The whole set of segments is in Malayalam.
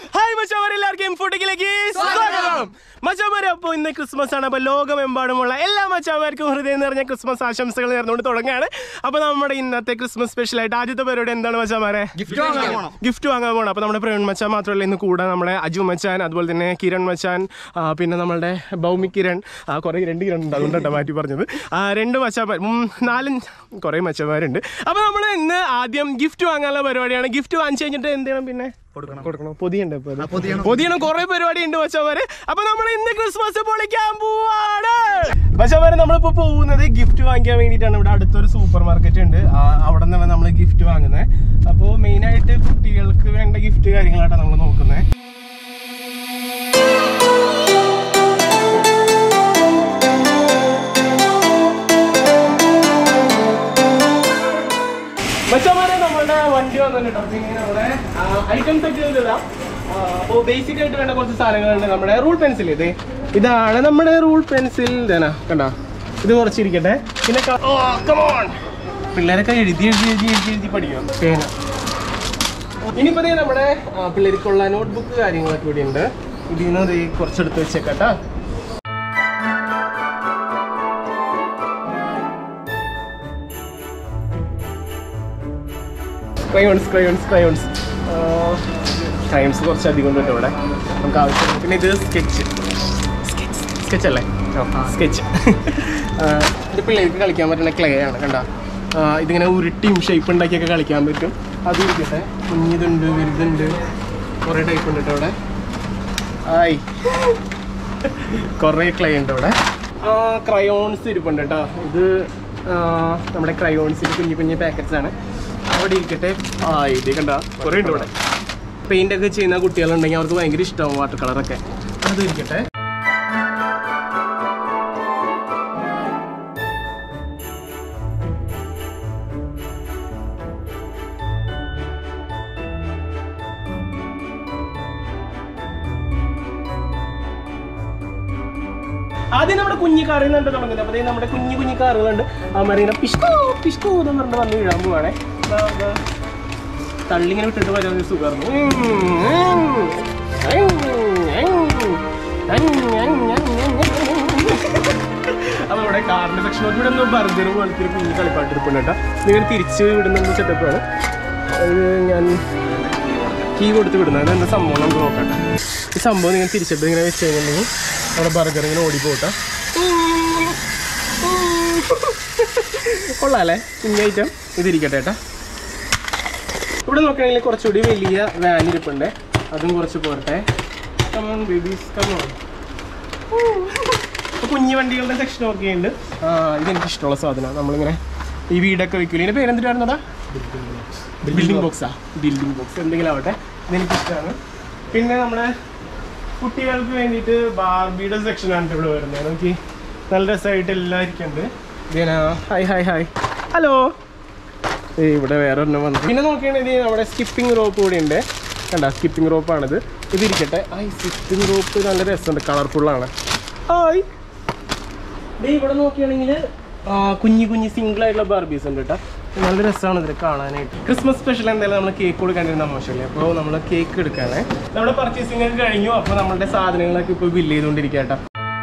ഹായ് മച്ചാമാരെ എല്ലാവർക്കും ഫുഡിലേക്ക് സ്വാഗതം മച്ചാമാരെ അപ്പോൾ ഇന്ന് ക്രിസ്മസ് ആണ് അപ്പോൾ ലോകമെമ്പാടുമുള്ള എല്ലാ മച്ചാമാർക്കും ഹൃദയം നിറഞ്ഞ ക്രിസ്മസ് ആശംസകൾ നേർന്നുകൊണ്ട് തുടങ്ങുകയാണ് അപ്പോൾ നമ്മുടെ ഇന്നത്തെ ക്രിസ്മസ് സ്പെഷ്യൽ ആയിട്ട് ആദ്യത്തെ പരിപാടി എന്താണ് മച്ചാമാരെ ഗിഫ്റ്റ് വാങ്ങാൻ പോകണം അപ്പോൾ നമ്മുടെ പ്രവീൺ മച്ചാൻ മാത്രമല്ല ഇന്ന് കൂടെ നമ്മുടെ അജു മച്ചാൻ അതുപോലെ തന്നെ കിരൺ മച്ചാൻ ആ, പിന്നെ നമ്മളുടെ ഭൗമി കിരൺ ആ, കുറേ രണ്ട് കിരൺ ഉണ്ട് അതുകൊണ്ടാണ് മാറ്റി പറഞ്ഞത് ആ, രണ്ട് മച്ചാമാർ ഉം, നാലും കുറേ മച്ചന്മാരുണ്ട് അപ്പോൾ നമ്മൾ ഇന്ന് ആദ്യം ഗിഫ്റ്റ് വാങ്ങാനുള്ള പരിപാടിയാണ് ഗിഫ്റ്റ് വാങ്ങിച്ചു കഴിഞ്ഞിട്ട് എന്ത് ചെയ്യണം പിന്നെ കൊടുക്കണം പൊതിയുണ്ട് ഇപ്പൊ അത്. പൊതിയണം കുറെ പരിപാടി ഉണ്ട് മച്ചന്മാര് അപ്പൊ നമ്മൾ ഇന്ന് ക്രിസ്മസ് പൊളിക്കാൻ പോവാണ് മച്ചന്മാര് നമ്മളിപ്പോ പോകുന്നത് ഗിഫ്റ്റ് വാങ്ങിക്കാൻ വേണ്ടിയിട്ടാണ് ഇവിടെ അടുത്തൊരു സൂപ്പർ മാർക്കറ്റ് ഉണ്ട് ആ, അവിടെ നിന്നാണ് നമ്മൾ ഗിഫ്റ്റ് വാങ്ങുന്നത് അപ്പോൾ മെയിൻ ആയിട്ട് കുട്ടികൾക്ക് വേണ്ട ഗിഫ്റ്റ് കാര്യങ്ങളായിട്ടാണ് നമ്മൾ നോക്കുന്നത് മച്ചന്മാരെ നമ്മളുടെ വണ്ടി വന്നിട്ടുണ്ട് അപ്പൊ ഇങ്ങനെ നമ്മുടെ ഐറ്റംസ് ഒക്കെ ഇതാ അപ്പോൾ ബേസിക് ആയിട്ട് വേണ്ട കുറച്ച് സാധനങ്ങളുണ്ട് നമ്മുടെ റൂൾ പെൻസിൽ ഇത് ഇതാണ് നമ്മുടെ റൂൾ പെൻസിൽ ഇതാ കണ്ട ഇത് കുറച്ചിരിക്കട്ടെ പിന്നെ ക- ഓ, come on. പിള്ളേരൊക്കെ എഴുതി എഴുതി എഴുതി എഴുതി എഴുതി പഠിക്കണം പേന ഇനിയിപ്പോ ദേ നമ്മുടെ ആ, പിള്ളേർക്കുള്ള നോട്ട്ബുക്ക് കാര്യങ്ങളൊക്കെ ഇവിടെ ഉണ്ട് ഇതിൽ നിന്ന് ദേ കുറച്ചെടുത്ത് വെച്ചേക്കട്ടാ ക്രയോൺസ് ക്രയോൺസ് ക്രയോൺസ് ക്രയോൺസ് കുറച്ച് അധികം ഉണ്ട് കേട്ടോ ഇവിടെ നമുക്ക് ആവശ്യമുണ്ട് പിന്നെ ഇത് സ്കെച്ച് സ്കെച്ച് അല്ലേ സ്കെച്ച് ഇത് പിള്ളേർക്ക് കളിക്കാൻ പറ്റുന്ന ക്ലേ ആണ് കണ്ട ഇതിങ്ങനെ ഉരുട്ടിയും ഷേപ്പ് ഉണ്ടാക്കിയൊക്കെ കളിക്കാൻ പറ്റും അത് ഇരിക്കട്ടെ കുഞ്ഞിതുണ്ട് വലുതുണ്ട് കുറേ ടൈപ്പ് ഉണ്ട് കേട്ടോ ഇവിടെ ആയി കുറേ ക്ലേ ഉണ്ട് ഇവിടെ ക്രയോൺസ് ഇരിപ്പുണ്ട് കേട്ടോ ഇത് ആ, നമ്മുടെ ക്രയോൺസിൻ്റെ കുഞ്ഞു കുഞ്ഞു പാക്കറ്റ്സ് ആണ് അവിടെ ഇരിക്കട്ടെ ആ ഇത് കണ്ട കുറേ ഉണ്ട് ഇവിടെ പെയിന്റ് ഒക്കെ ചെയ്യുന്ന കുട്ടികളുണ്ടെങ്കിൽ അവർക്ക് ഭയങ്കര ഇഷ്ടമാവും വാട്ടർ കളറൊക്കെ അത് ഇരിക്കട്ടെ ആദ്യം നമ്മുടെ കുഞ്ഞു കാറിൽ നിന്നുണ്ട് തുടങ്ങുന്നത് അപ്പോൾ ദേ നമ്മുടെ കുഞ്ഞു കുഞ്ഞു കാറുകളുണ്ട് അമറിങ്ങനെ പിഷ്കോ പിഷ്കോ എന്ന് പറഞ്ഞിട്ട് വന്ന് വീഴാൻ പോവാണേ ദാ, ദാ. തള്ളിങ്ങനെ വിട്ടിട്ട് വരാൻ ഒരു സുഖമായിരുന്നു അപ്പൊ ഇവിടെ കാറിന്റെ സെക്ഷൻ നോക്കി ഇവിടെ ഒന്ന് ബർഗർ പോലത്തെ ഒരു കുഞ്ഞു കളിപ്പാട്ട് ഇരിപ്പുണ്ട് കേട്ടോ നിങ്ങൾ തിരിച്ച് വിടുന്ന സെറ്റപ്പാണ് അത് ഞാൻ കീ കൊടുത്ത് വിടുന്നത് അതെന്താ സംഭവം നമുക്ക് നോക്കട്ടെ ഈ സംഭവം നിങ്ങൾ തിരിച്ചിട്ട് ഇങ്ങനെ വെച്ച് കഴിഞ്ഞിട്ടുണ്ടെങ്കിൽ നമ്മുടെ ബർഗർ ഇങ്ങനെ ഓടിപ്പോട്ടാ കൊള്ളാല്ലേ കുഞ്ഞ ഐറ്റം ഇതിരിക്കട്ടെ ഏട്ടാ ഇവിടെ നോക്കുകയാണെങ്കിൽ കുറച്ചുകൂടി വലിയ വാൻ ഇരിപ്പുണ്ട് അതും കുറച്ച് പോരട്ടെ കമോൺ ബേബീസ് കമോൺ കുഞ്ഞു വണ്ടികളുടെ സെക്ഷൻ ഒക്കെ ഉണ്ട് ആ ഇതെനിക്ക് ഇഷ്ടമുള്ള സാധനമാണ് നമ്മളിങ്ങനെ ഈ വീടൊക്കെ വെക്കില്ല ഇതിൻ്റെ പേരെന്തിട്ടായിരുന്നടാ ബിൽഡിംഗ് ബോക്സാ ബിൽഡിംഗ് ബോക്സ് എന്തെങ്കിലും ആവട്ടെ ഇതെനിക്ക് ഇഷ്ടമാണ് പിന്നെ നമ്മുടെ കുട്ടികൾക്ക് വേണ്ടിയിട്ട് ബാർബിയുടെ സെക്ഷനാണ് ഇവിടെ വരുന്നത് നോക്കി നല്ല രസമായിട്ട് എല്ലാം ഇരിക്കുന്നുണ്ട് ഇതേനാ ഹായ് ഹായ് ഹായ് ഹലോ ഏയ് ഇവിടെ വേറെ ഒരെണ്ണം വന്നു പിന്നെ നോക്കുകയാണെങ്കിൽ നമ്മുടെ സ്കിപ്പിംഗ് റോപ്പ് കൂടി ഉണ്ട് കണ്ട സ്കിപ്പിംഗ് റോപ്പാണിത് ഇതിരിക്കട്ടെ ഐ സ്കിപ്പിംഗ് റോപ്പ് നല്ല രസമുണ്ട് കളർഫുള്ളാണ് ഹായ് ദേ ഇവിടെ നോക്കുകയാണെങ്കിൽ കുഞ്ഞു കുഞ്ഞു സിംഗിൾ ആയിട്ടുള്ള ബാർബീസ് ഉണ്ട് കേട്ടോ നല്ല രസമാണ് ഇതിൽ കാണാനായിട്ട് ക്രിസ്മസ് സ്പെഷ്യൽ എന്തായാലും നമ്മൾ കേക്ക് കൊടുക്കാണ്ടിരുന്ന മോശമല്ലേ അപ്പോൾ നമ്മൾ കേക്ക് എടുക്കാനേ നമ്മുടെ പർച്ചേസിംഗ് ഒക്കെ കഴിഞ്ഞു അപ്പോൾ നമ്മുടെ സാധനങ്ങളൊക്കെ ഇപ്പോൾ ബില്ല് ചെയ്തുകൊണ്ടിരിക്കുക കേട്ടോ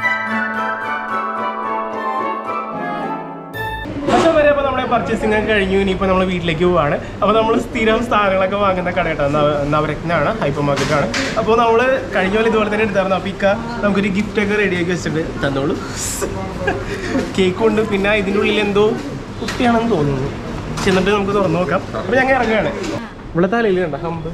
പക്ഷേ വരെ അപ്പോൾ നമ്മുടെ പർച്ചേസിംഗ് ഒക്കെ കഴിഞ്ഞു ഇനിയിപ്പോൾ നമ്മൾ വീട്ടിലേക്ക് പോവാണ് അപ്പോൾ നമ്മൾ സ്ഥിരം സാധനങ്ങളൊക്കെ വാങ്ങുന്ന കട കേട്ടോ നവ- നവരത്നാണ് ഹൈപ്പർ മാർക്കറ്റാണ് അപ്പോൾ നമ്മൾ കഴിഞ്ഞ പോലെ ഇതുപോലെ തന്നെ എടുത്തായിരുന്നു അപ്പോൾ ഇക്ക നമുക്കൊരു ഗിഫ്റ്റ് ഒക്കെ റെഡിയാക്കി വെച്ചിട്ട് തന്നോളൂ കേക്ക് ഉണ്ട് പിന്നെ ഇതിൻ്റെ ഉള്ളിൽ എന്തോ കുട്ടിയാണെന്ന് തോന്നുന്നു ചെന്നിട്ട് നമുക്ക് തുറന്നു നോക്കാം അപ്പോൾ ഞങ്ങൾ ഇറങ്ങുകയാണ് ഇവിടെ തലയിൽ കണ്ട ഹമ്പ്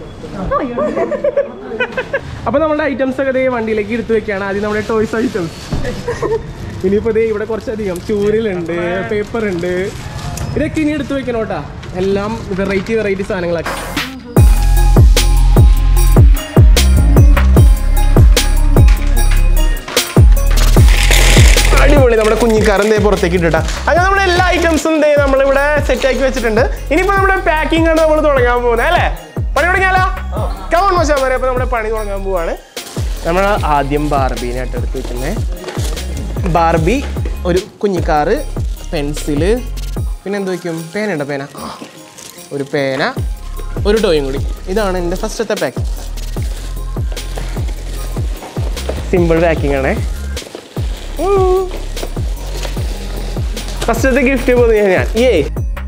അപ്പോൾ നമ്മുടെ ഐറ്റംസ് ഒക്കെ ദേ വണ്ടിയിലേക്ക് എടുത്തു വെക്കുകയാണ് ആദ്യം നമ്മുടെ ടോയ്സ് ഐറ്റംസ് ഇനിയിപ്പോൾ ദേ ഇവിടെ കുറച്ചധികം ചൂരിലുണ്ട് പേപ്പർ ഉണ്ട് ഇതൊക്കെ ഇനി എടുത്തു വെക്കണം കേട്ടാ എല്ലാം വെറൈറ്റി വെറൈറ്റി സാധനങ്ങളൊക്കെ അടിപൊളി നമ്മുടെ കുഞ്ഞിക്കാരൻ ദേ പുറത്തേക്ക് ഇട്ടിട്ടാ അങ്ങനെ നമ്മുടെ എല്ലാ ഐറ്റംസും ദേ നമ്മളിവിടെ സെറ്റ് ആക്കി വെച്ചിട്ടുണ്ട് ഇനിയിപ്പോൾ നമ്മുടെ പാക്കിംഗ് ആണ് നമ്മൾ തുടങ്ങാൻ പോകുന്നത് അല്ലേ പണി തുടങ്ങിയാലോ കമൺ മോശം വരെ അപ്പോൾ നമ്മുടെ പണി തുടങ്ങാൻ പോവാണ് നമ്മൾ ആദ്യം ബാർബീനായിട്ട് എടുത്ത് വെക്കുന്നത് ബാർബി ഒരു കുഞ്ഞിക്കാറ് പെൻസില് പിന്നെ എന്ത് വയ്ക്കും പേനയുണ്ടോ പേന ഒരു പേന ഒരു ടോയും കൂടി ഇതാണ് എൻ്റെ ഫസ്റ്റത്തെ പാക്ക് സിമ്പിൾ പാക്കിംഗ് ആണേ ഫസ്റ്റത്തെ ഗിഫ്റ്റ് പോകുന്നത് ഞാൻ ഞാൻ ഏ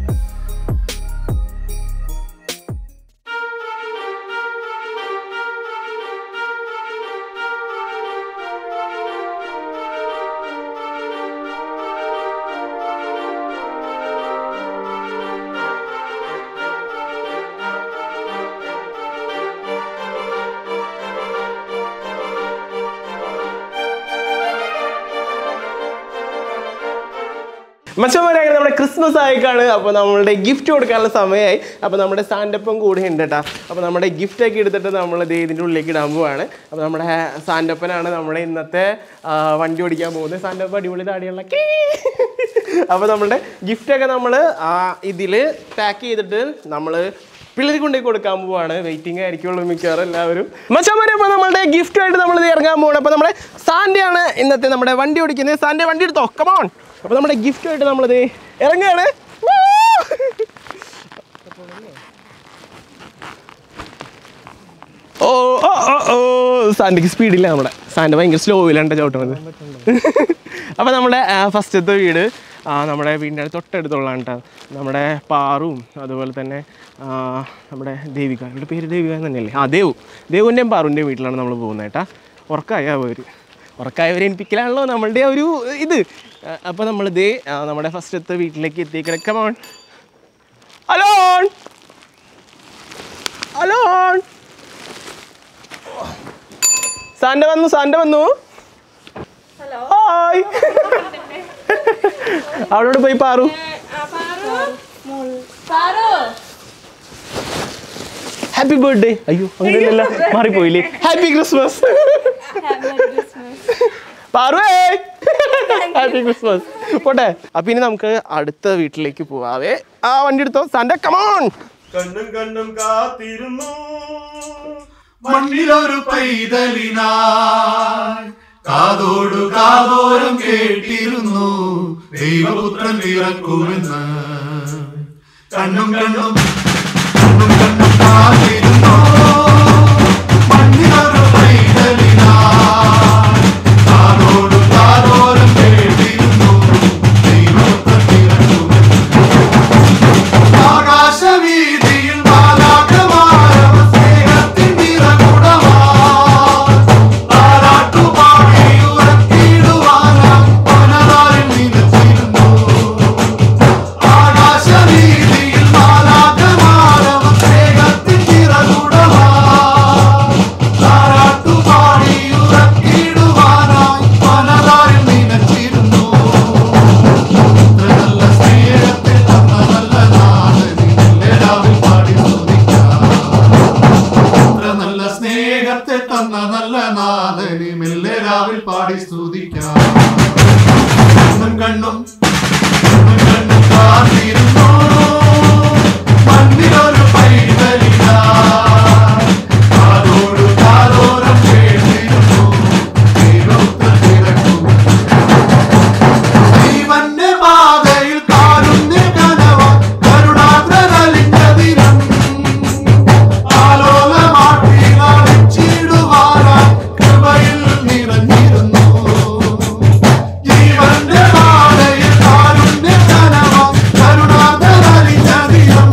മച്ചന്മാരെ നമ്മുടെ ക്രിസ്മസ് ആയിക്കാണ് അപ്പോൾ നമ്മളുടെ ഗിഫ്റ്റ് കൊടുക്കാനുള്ള സമയമായി അപ്പോൾ നമ്മുടെ സാൻഡപ്പം കൂടെ ഉണ്ട് കേട്ടോ അപ്പോൾ നമ്മുടെ gift ഒക്കെ എടുത്തിട്ട് നമ്മൾ ഇത് ഇതിൻ്റെ ഉള്ളിലേക്ക് ഇടാൻ പോവാണ് അപ്പോൾ നമ്മുടെ സാൻഡപ്പനാണ് നമ്മുടെ ഇന്നത്തെ ആ, വണ്ടി ഓടിക്കാൻ പോകുന്നത് സാൻഡപ്പ അടിപൊളി താടിയുള്ള കീ. അപ്പോൾ നമ്മുടെ ഗിഫ്റ്റൊക്കെ നമ്മൾ ഇതിൽ പാക്ക് ചെയ്തിട്ട് നമ്മൾ പിള്ളേർക്ക് കൊണ്ടുപോയി കൊടുക്കാൻ പോവാണ് വെയിറ്റിംഗ് ആയിരിക്കുള്ളൂ മിക്കവാറും എല്ലാവരും മച്ചന്മാരെ അപ്പോൾ നമ്മുടെ ഗിഫ്റ്റ് ആയിട്ട് നമ്മൾ ഇറങ്ങാൻ പോവാണ് അപ്പോൾ നമ്മുടെ സാൻഡയാണ് ഇന്നത്തെ നമ്മുടെ വണ്ടി ഓടിക്കുന്നത് സാൻഡേ വണ്ടി എടുത്തോ കമോൺ അപ്പോൾ നമ്മുടെ ഗിഫ്റ്റ് ആയിട്ട് നമ്മളിത് ഇറങ്ങുകയാണ് Woo! ഓ ഓ ഓ ഓ സാൻഡയ്ക്ക് സ്പീഡില്ല നമ്മുടെ സാൻഡ് ഭയങ്കര സ്ലോയിലാണ് ചവിട്ടുന്നത് അപ്പോൾ നമ്മുടെ ഫസ്റ്റത്തെ വീട് ആ, നമ്മുടെ വീടിൻ്റെ തൊട്ടടുത്തുള്ളതാണ് കേട്ടോ നമ്മുടെ പാറും അതുപോലെ തന്നെ ആ, നമ്മുടെ ദേവിക ഇവിടെ പേര് ദേവിക എന്ന് തന്നെയല്ലേ ആ ദേവു ദേവുൻ്റെയും പാറുൻ്റെയും വീട്ടിലാണ് നമ്മൾ പോകുന്നത് കേട്ടാ ഉറക്കായ അവർ ഉറക്കായവരെ എനിപ്പിക്കലാണല്ലോ നമ്മളുടെ ഒരു ഇത് അപ്പോൾ നമ്മളിത് ആ, നമ്മുടെ ഫസ്റ്റത്തെ വീട്ടിലേക്ക് എത്തിക്കിടക്കമാണ് അലോൺ അലോൺ സാന്റ വന്നു സാന്റ വന്നു ഹായ് അവളോട് പോയി പാറു ഹാപ്പി ബർത്ത്ഡേ അയ്യോ അങ്ങനെയല്ല മാറിപ്പോയില്ലേ happy Christmas Paru happy Christmas പോട്ടെ അപ്പൊ ഇനി നമുക്ക് അടുത്ത വീട്ടിലേക്ക് പോവാവേ ആ വണ്ടി എടുത്തോ സാന്റ കമോൺ കണ്ണും കണ്ണും കാത്തിരുന്നു മണ്ണിലൊരു പൈതലിനായി കാതോടു കാതോരം കേട്ടിരുന്നു ദൈവപുത്രൻ പിറക്കുമെന്ന് കണ്ണും കണ്ണും കണ്ണും കണ്ണും കാത്തിരുന്നു മണ്ണിലൊരു പൈതലിനായി കാതോടു കാതോരം കേട്ടിരുന്നു ദൈവപുത്രൻ പിറക്കുമെന്ന് ആകാശവീതിയിൽ മാലാഖമാരവ സ്നേഹത്തിൻ നിറകുടമായി താരാട്ടുപാടി ഉറക്കിടുവാനായി പനതാരിൽ നിലച്ചിരുന്നു. ആകാശവീതിയിൽ മാലാഖമാരവ സ്നേഹത്തിൻ നിറകുടമായി താരാട്ടുപാടി ഉറക്കിടുവാനായി പനതാരിൽ നിലച്ചിരുന്നു. ഇത്ര നല്ല സ്നേഹത്തെ തന്ന നല്ല നാഥനെ എല്ലാവരും പാടി സ്തുതിക്കാം. ഇത്ര നല്ല സ്നേഹത്തെ തന്ന നല്ല നാഥനെ മെല്ലെ രാവിൽ പാടി സ്തുതിക്കാം കണ്ണും കണ്ണും കണ്ണും കണ്ണും കാത്തിരുന്നു മണ്ണിലൊരു പൈതലിനാ കാതോട് കാതോരം കേട്ടിരുന്നു ദൈവത്തിൽ തിരക്കും ജീവന്റെ പാതയിൽ കാരുണ്യ കനവ കരുണാദ്രലിന്റെ ദിനം ആലോലമാട്ടിയിടുവാനായി കൃപയിൽ നിറഞ്ഞിരുന്നു ജീവന്റെ പാതയിൽ കാരുണ്യ കനവ കരുണാദ്രലിന്റെ ദിനം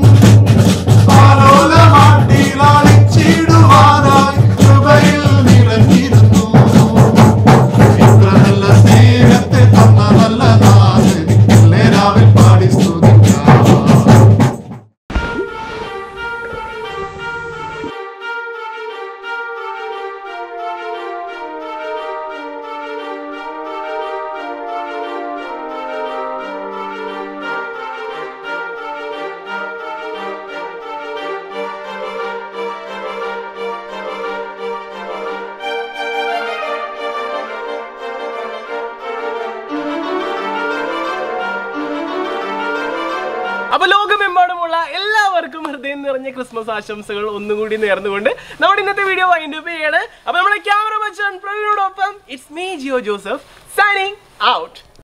ആലോലമാട്ടിയിടുവാനായി കൃപയിൽ നിറഞ്ഞിരുന്നു ഇത്ര നല്ല സ്നേഹത്തെ തന്ന നല്ല നാഥനെ എല്ലാവരും പാടി സ്തുതിക്കാം അപ്പൊ ലോകമെമ്പാടുമുള്ള എല്ലാവർക്കും ഹൃദയം നിറഞ്ഞ ക്രിസ്മസ് ആശംസകൾ ഒന്നുകൂടി നേർന്നുകൊണ്ട് നമ്മുടെ ഇന്നത്തെ വീഡിയോ വൈൻഡ് അപ്പ് ചെയ്യാണ് അപ്പൊ നമ്മുടെ ക്യാമറ മച്ചാൻ പ്രവീണോടൊപ്പം it's me Jio Joseph signing out